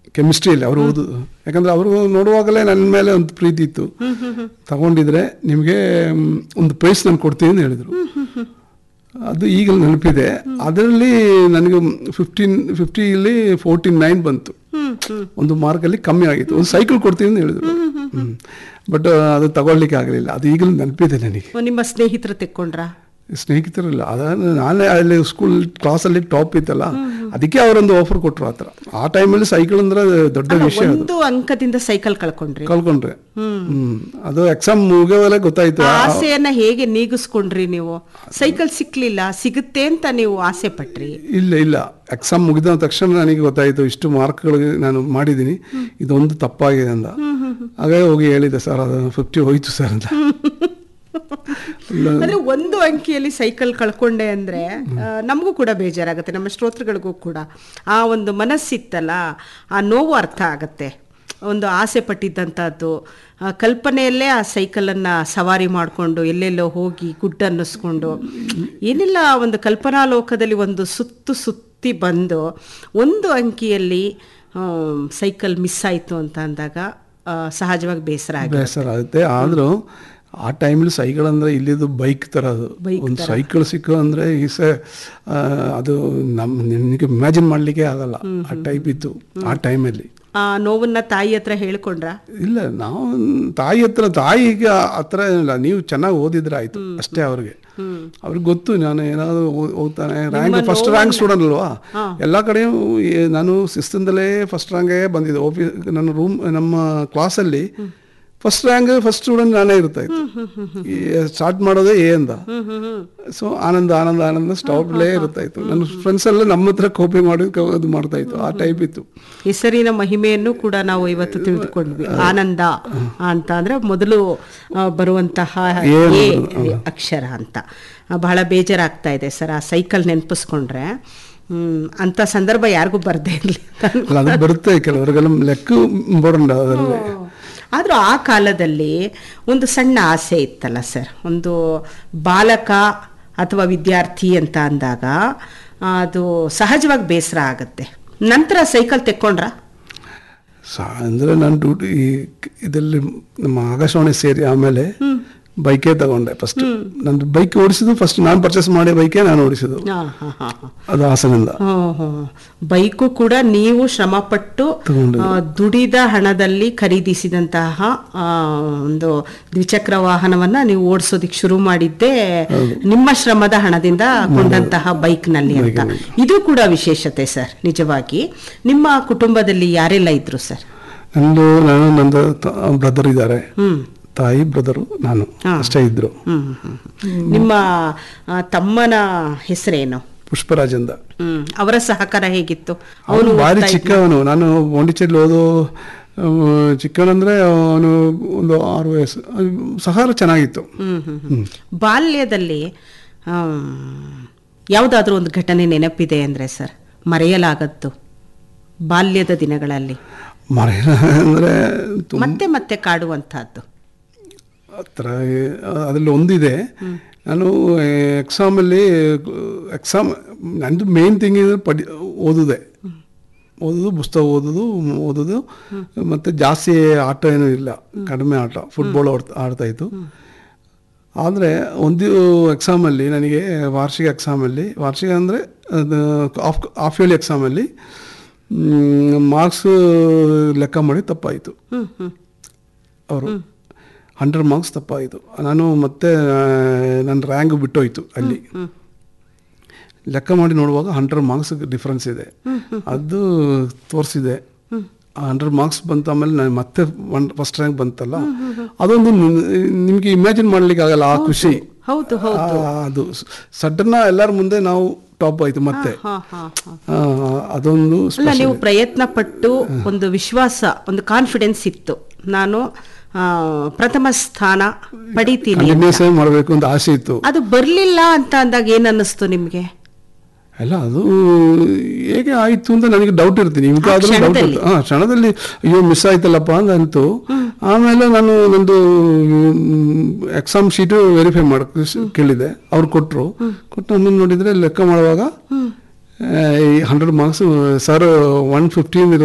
ಕೆಮಿಸ್ಟ್ರಿಯಲ್ಲಿ ಅವರು ಓದು ಯಾಕಂದ್ರೆ ಅವರು ನೋಡುವಾಗಲೇ ನನ್ನ ಮೇಲೆ ಒಂದು ಪ್ರೀತಿ ಇತ್ತು ತಗೊಂಡಿದ್ರೆ ನಿಮಗೆ ಮ್, ಒಂದು ಪ್ರೈಸ್ ನಾನು ಕೊಡ್ತೀನಿ ಅಂತ ಹೇಳಿದರು ಅದು ಈಗ ನೆನಪಿದೆ ಅದರಲ್ಲಿ ನನಗೆ ಫಿಫ್ಟೀನ್ ಫಿಫ್ಟಿಲಿ ಫೋರ್ಟೀನ್ ನೈನ್ ಬಂತು ಒಂದು ಮಾರ್ಕಲ್ಲಿ ಕಮ್ಮಿ ಆಗಿತ್ತು ಒಂದು ಸೈಕಲ್ ಕೊಡ್ತೀನಿ ಅಂತ ಹೇಳಿದ್ರು ಬಟ್ ಅದು ತಗೊಳ್ಲಿಕ್ಕೆ ಆಗಲಿಲ್ಲ ಅದು ಈಗಲೂ ನೆನಪಿದೆ ನನಗೆ ನಿಮ್ಮ ಸ್ನೇಹಿತರು ತೆಕ್ಕೊಂಡ್ರ ಸ್ನೇಹಿತರಿಲ್ಲ ಅದ ನಾನೇ ಅಲ್ಲಿ ಸ್ಕೂಲ್ ಕ್ಲಾಸಲ್ಲಿ ಟಾಪ್ ಇತ್ತಲ್ಲ ಅದಕ್ಕೆ ಅವರೊಂದು ಆಫರ್ ಕೊಟ್ಟರು ಆ ಥರ ಆ ಟೈಮಲ್ಲಿ ಸೈಕಲ್ ಅಂದ್ರೆ ದೊಡ್ಡ ವಿಷಯ ಅದು ಒಂದು ಅಂಕದಿಂದ ಸೈಕಲ್ ಕಳ್ಕೊಂಡ್ರಿ ಕಳ್ಕೊಂಡ್ರೆ ಹ್ಮ್ ಅದು ಎಕ್ಸಾಮ್ ಮುಗಿಯೋವಲ್ಲ ಗೊತ್ತಾಯ್ತು ಆ ಆ- ಆಸೆಯನ್ನ ಹೇಗೆ ನೀಗಿಸ್ಕೊಂಡ್ರಿ ನೀವು ಸೈಕಲ್ ಸಿಕ್ಲಿಲ್ಲ ಸಿಗುತ್ತೆ ಅಂತ ನೀವು ಆಸೆ ಪಟ್ರಿ ಇಲ್ಲ ಇಲ್ಲ ಎಕ್ಸಾಮ್ ಮುಗಿದ ತಕ್ಷಣ ನನಗೆ ಗೊತ್ತಾಯಿತು ಇಷ್ಟು ಮಾರ್ಕ್ಗಳಿಗೆ ನಾನು ಮಾಡಿದ್ದೀನಿ ಇದೊಂದು ತಪ್ಪಾಗಿದೆ ಅಂದ ಹಾಗಾಗಿ ಹೋಗಿ ಹೇಳಿದೆ ಸರ್ ಅದು ಫಿಫ್ಟಿ ಹೋಯ್ತು ಸರ್ ಅಂತ ಇಲ್ಲ, ಅಂದ್ರೆ ಒಂದು ಅಂಕಿಯಲ್ಲಿ ಸೈಕಲ್ ಕಳ್ಕೊಂಡೆ ಅಂದ್ರೆ ಆ, ನಮಗೂ ಕೂಡ ಬೇಜಾರಾಗುತ್ತೆ ನಮ್ಮ ಶ್ರೋತೃಗಳಿಗೂ ಕೂಡ ಆ ಒಂದು ಮನಸ್ಸಿತ್ತಲ್ಲ ಆ ನೋವು ಅರ್ಥ ಆಗತ್ತೆ ಒಂದು ಆಸೆ ಪಟ್ಟಿದ್ದಂಥದ್ದು ಆ ಕಲ್ಪನೆಯಲ್ಲೇ ಆ ಸೈಕಲನ್ನು ಸವಾರಿ ಮಾಡಿಕೊಂಡು ಎಲ್ಲೆಲ್ಲೋ ಹೋಗಿ ಗುಡ್ಡ ಅನ್ನಿಸ್ಕೊಂಡು ಏನಿಲ್ಲ ಆ ಒಂದು ಕಲ್ಪನಾ ಲೋಕದಲ್ಲಿ ಒಂದು ಸುತ್ತು ಸುತ್ತಿ ಬಂದು ಒಂದು ಅಂಕಿಯಲ್ಲಿ ಆಮ್, ಸೈಕಲ್ ಮಿಸ್ ಆಯಿತು ಅಂತ ಅಂದಾಗ ಆ, ಸಹಜವಾಗಿ ಬೇಸರ ಆಗಿ ಬೇಸರ ಆಗುತ್ತೆ ಆದರೂ ಆ ಟೈಮಲ್ಲಿ ಸೈಕಲ್ ಅಂದ್ರೆ ಇಲ್ಲಿದು ಬೈಕ್ ತರ ಅದು ಒಂದು ಸೈಕಲ್ ಸಿಕ್ಕು ಅಂದ್ರೆ ಈ ಸ ಆ, ಅದು ನಮ್ ನಿಮಗೆ ಇಮ್ಯಾಜಿನ್ ಮಾಡ್ಲಿಕ್ಕೆ ಆಗಲ್ಲ ಆ ಟೈಪ್ ಇತ್ತು ಆ ಟೈಮಲ್ಲಿ ಆ ನೋವನ್ನ ತಾಯಿ ಹತ್ರ ಹೇಳ್ಕೊಂಡ್ರ ಇಲ್ಲ ನಾವು ತಾಯಿ ಹತ್ರ ತಾಯಿಗೆ ಹತ್ರ ಇಲ್ಲ ನೀವು ಚೆನ್ನಾಗಿ ಓದಿದ್ರೆ ಆಯ್ತು ಅಷ್ಟೇ ಅವ್ರಿಗೆ ಅವ್ರಿಗೆ ಗೊತ್ತು ನಾನು ಏನಾದ್ರು ಓ- ಓದ್ತಾನೆ ರ್ಯಾಂಕ್ ಫಸ್ಟ್ ರ್ಯಾಂಕ್ ಸ್ಟೂಡೆಂಟ್ ಅಲ್ವಾ ಎಲ್ಲ ಕಡೆಯೂ ಈ- ನಾನು ಸಿಕ್ಸ್ತಿಂದಲೇ ಫಸ್ಟ್ ರ್ಯಾಂಕೇ ಬಂದಿದ್ದೆ ಆಫೀಸ್ ನನ್ನ ರೂಮ್ ನಮ್ಮ ಕ್ಲಾಸಲ್ಲಿ ಫಸ್ಟ್ ರ್ಯಾಂಕ್ ಫಸ್ಟ್ ಸ್ಟೂಡೆಂಟ್ ನಾನೇ ಇರ್ತಾ ಇತ್ತು ಸ್ಟಾರ್ಟ್ ಮಾಡೋದೇ ಎ ಅಂದ ಸೊ ಆನಂದ ಆನಂದ ಆನಂದ ಸ್ಟಾಪ್ಲೇ ಇರ್ತಾ ಇತ್ತು ನನ್ನ ಫ್ರೆಂಡ್ಸ್ ಎಲ್ಲ ನಮ್ಮ ಹತ್ರ ಕಾಪಿ ಮಾಡಿ ಕ- ಇದು ಮಾಡ್ತಾ ಇತ್ತು ಆ ಟೈಪ್ ಇತ್ತು ಹೆಸರಿನ ಮಹಿಮೆಯನ್ನು ಕೂಡ ನಾವು ಇವತ್ತು ತಿಳಿದುಕೊಂಡ್ವಿ ಆನಂದ ಅಂತ ಅಂದ್ರೆ ಮೊದಲು ಆ, ಬರುವಂತಹ ಏನು ಎ ಅಕ್ಷರ ಅಂತ ಆ, ಬಹಳ ಬೇಜಾರಾಗ್ತಾ ಇದೆ ಸರ್ ಆ ಸೈಕಲ್ ನೆನಪಿಸ್ಕೊಂಡ್ರೆ ಹ್ಮ್ ಅಂತ ಸಂದರ್ಭ ಯಾರಿಗೂ ಬರ್ದೇ ಇರಲಿ ಅಲ್ಲ ಅದು ಬರುತ್ತೆ ಕೆಲವರಿಗೆಲ್ಲ ಲೆಕ್ಕ ಇಂಪಾರ್ಟೆಂಟ್ ಅದರಲ್ಲಿ ಆದರೂ ಆ ಕಾಲದಲ್ಲಿ ಒಂದು ಸಣ್ಣ ಆಸೆ ಇತ್ತಲ್ಲ ಸರ್ ಒಂದು ಬಾಲಕ ಅಥವಾ ವಿದ್ಯಾರ್ಥಿ ಅಂತ ಅಂದಾಗ ಆ, ಅದು ಸಹಜವಾಗಿ ಬೇಸರ ಆಗುತ್ತೆ ನಂತರ ಸೈಕಲ್ ತೆಕ್ಕೊಂಡ್ರ ಸಾ ಅಂದರೆ ನಾನು ಡ್ಯೂಟಿ ಇದರಲ್ಲಿ ನಮ್ಮ ಆಕಾಶವಾಣಿ ಸೇರಿ ಆಮೇಲೆ ಬೈಕೇ ತಗೊಂಡೆ ಫಸ್ಟ್ ನಂದು ಬೈಕ್ ಓಡಿಸಿದ್ದು ಫಸ್ಟ್ ನಾನು ಪರ್ಚೇಸ್ ಮಾಡಿ ಬೈಕೇ ನಾನು ಓಡಿಸಿದ್ದು ಹಾ, ಹಾ, ಹಾ, ಹಾ. ಅದು ಹಾಸನಿಂದ ಹೋ, ಹೋ. ಬೈಕು ಕೂಡ ನೀವು ಶ್ರಮಪಟ್ಟು ತಗೊಂಡಿದ್ದು. ಆ, ದುಡಿದ ಹಣದಲ್ಲಿ ಖರೀದಿಸಿದಂತಹ ಆ, ಒಂದು ದ್ವಿಚಕ್ರ ವಾಹನವನ್ನ ನೀವು ಓಡಿಸೋದಿಕ್ ಶುರು ಮಾಡಿದ್ದೇ ನಿಮ್ಮ ಶ್ರಮದ ಹಣದಿಂದ ಕೊಂಡಂತಹ ಬೈಕ್ನಲ್ಲಿ ಅಂತ ಇದು ಕೂಡ ವಿಶೇಷತೆ ಸರ್ ನಿಜವಾಗಿ ನಿಮ್ಮ ಕುಟುಂಬದಲ್ಲಿ ಯಾರೆಲ್ಲ ಇದ್ರು ಸರ್ ನಂದು ನಾನು ನಂದು ಬ್ರದರ್ ಇದ್ದಾರೆ ಹ್ಮ್ ತಾಯಿ ಬ್ರದರು ನಾನು ಅಷ್ಟೇ ಇದ್ರು ಹ್ಮ್ ಹ್ಮ್, ಹ್ಮ್. ನಿಮ್ಮ ಆ, ತಮ್ಮನ ಹೆಸರೇನು ಪುಷ್ಪರಾಜ್ ಅಂತ ಹ್ಮ್ ಅವರ ಸಹಕಾರ ಹೇಗಿತ್ತು ಅವನು ಭಾರಿ ಚಿಕ್ಕವನು ನಾನು ಪಾಂಡಿಚೇರಿ ಓದೋ ಆ, ಚಿಕ್ಕವನಂದ್ರೆ ಅವನು ಒಂದು ಆರು ವಯಸ್ಸು ಅದು ಸಹಕಾರ ಚೆನ್ನಾಗಿತ್ತು ಹ್ಮ್ ಹ್ಮ್ ಹ್ಮ್. ಬಾಲ್ಯದಲ್ಲಿ ಯಾವುದಾದ್ರೂ ಒಂದು ಘಟನೆ ನೆನಪಿದೆ ಅಂದ್ರೆ ಸರ್ ಮರೆಯಲಾಗದ್ದು ಬಾಲ್ಯದ ದಿನಗಳಲ್ಲಿ ಮರೆಯ ಅಂದರೆ ತುಂಬ ಮತ್ತೆ ಮತ್ತೆ ಕಾಡುವಂತಹದ್ದು ಹತ್ರ ಅದರಲ್ಲಿ ಒಂದಿದೆ ನಾನು ಎಕ್ಸಾಮಲ್ಲಿ ಎಕ್ಸಾಮ್ ನಂದು ಮೇನ್ ಥಿಂಗ್ ಇದ್ರೆ ಪಡಿ ಓದುದೆ ಓದೋದು ಪುಸ್ತಕ ಓದೋದು ಓದೋದು ಮತ್ತು ಜಾಸ್ತಿ ಆಟ ಏನೂ ಇಲ್ಲ ಕಡಿಮೆ ಆಟ ಫುಟ್ಬಾಲ್ ಆಡ್ತಾ ಆಡ್ತಾ ಇತ್ತು ಆದರೆ ಒಂದು ಎಕ್ಸಾಮಲ್ಲಿ ನನಗೆ ವಾರ್ಷಿಕ ಎಕ್ಸಾಮಲ್ಲಿ ವಾರ್ಷಿಕ ಅಂದರೆ ಅದು ಆಫ್ ಆಫ್ ಇಯರ್ಲಿ ಎಕ್ಸಾಮಲ್ಲಿ ಮಾರ್ಕ್ಸ್ ಲೆಕ್ಕ ಮಾಡಿ ತಪ್ಪಾಯಿತು ಹ್ಮ್ ಹ್ಮ್ ಅವರು ಹಂಡ್ರೆಡ್ ಮಾರ್ಕ್ಸ್ ತಪ್ಪಾಯಿತು ನಾನು ಮತ್ತೆ ಆ, ನನ್ನ ರ್ಯಾಂಕ್ ಬಿಟ್ಟೋಯ್ತು ಅಲ್ಲಿ ಲೆಕ್ಕ ಮಾಡಿ ನೋಡುವಾಗ ಹಂಡ್ರೆಡ್ ಮಾರ್ಕ್ಸ್ ಡಿಫ್ರೆನ್ಸ್ ಇದೆ ಅದು ತೋರಿಸಿದೆ ಹಂಡ್ರೆಡ್ ಮಾರ್ಕ್ಸ್ ಬಂತ ಆಮೇಲೆ ನಾನು ಮತ್ತೆ ಒನ್ ಫಸ್ಟ್ ರ್ಯಾಂಕ್ ಬಂತಲ್ಲ ಅದೊಂದು ನಿಮಗೆ ಇಮ್ಯಾಜಿನ್ ಮಾಡ್ಲಿಕ್ಕೆ ಆಗಲ್ಲ ಆ ಖುಷಿ ಹೌದು ಹೌದು ಆ, ಅದು ಸಡನ್ನ ಎಲ್ಲರ ಮುಂದೆ ನಾವು ಟಾಪ್ ಆಯ್ತು ಮತ್ತೆ ಹಾ ಹಾ ಹಾ ಆ, ಅದೊಂದು ಅಲ್ಲ ನೀವು ಪ್ರಯತ್ನ ಪಟ್ಟು ಒಂದು ವಿಶ್ವಾಸ ಒಂದು ಕಾನ್ಫಿಡೆನ್ಸ್ ಇತ್ತು ನಾನು ಆ, ಪ್ರಥಮ ಸ್ಥಾನ ಪಡಿತೀನಿ ಅಂತ. ಕಂಟಿನ್ಯೂಸ್ ಮಾಡಬೇಕು ಅಂತ ಆಸೆ ಇತ್ತು ಅದು ಬರ್ಲಿಲ್ಲ ಅಂತ ಅಂದಾಗ ಏನ್ ಅನ್ನಿಸ್ತು ನಿಮ್ಗೆ ಅಲ್ಲ ಅದು ಹೇಗೆ ಆಯ್ತು ಅಂತ ನನಗೆ ಡೌಟ್ ಇರ್ತೀನಿ ನಿಮ್ಗೆ ಆದ್ರೂ ಡೌಟ್ ಕ್ಷಣದಲ್ಲಿ? ಇರ್ತದೆ ಹಾ ಕ್ಷಣದಲ್ಲಿ ಅಯ್ಯೋ ಮಿಸ್ ಆಯ್ತಲ್ಲಪ್ಪ ಅಂತ ಅಂತು ಆಮೇಲೆ ನಾನು ನಂದು ಎಕ್ಸಾಮ್ ಶೀಟು ವೆರಿಫೈ ಮಾಡಕ್ಕೆ ಕೇಳಿದೆ ಅವ್ರು ಕೊಟ್ಟರು ಕೊಟ್ಟು ಆಮೇಲೆ ನೋಡಿದ್ರೆ ಲೆಕ್ಕ ಮಾಡುವಾಗ hundred marks sir one fifteen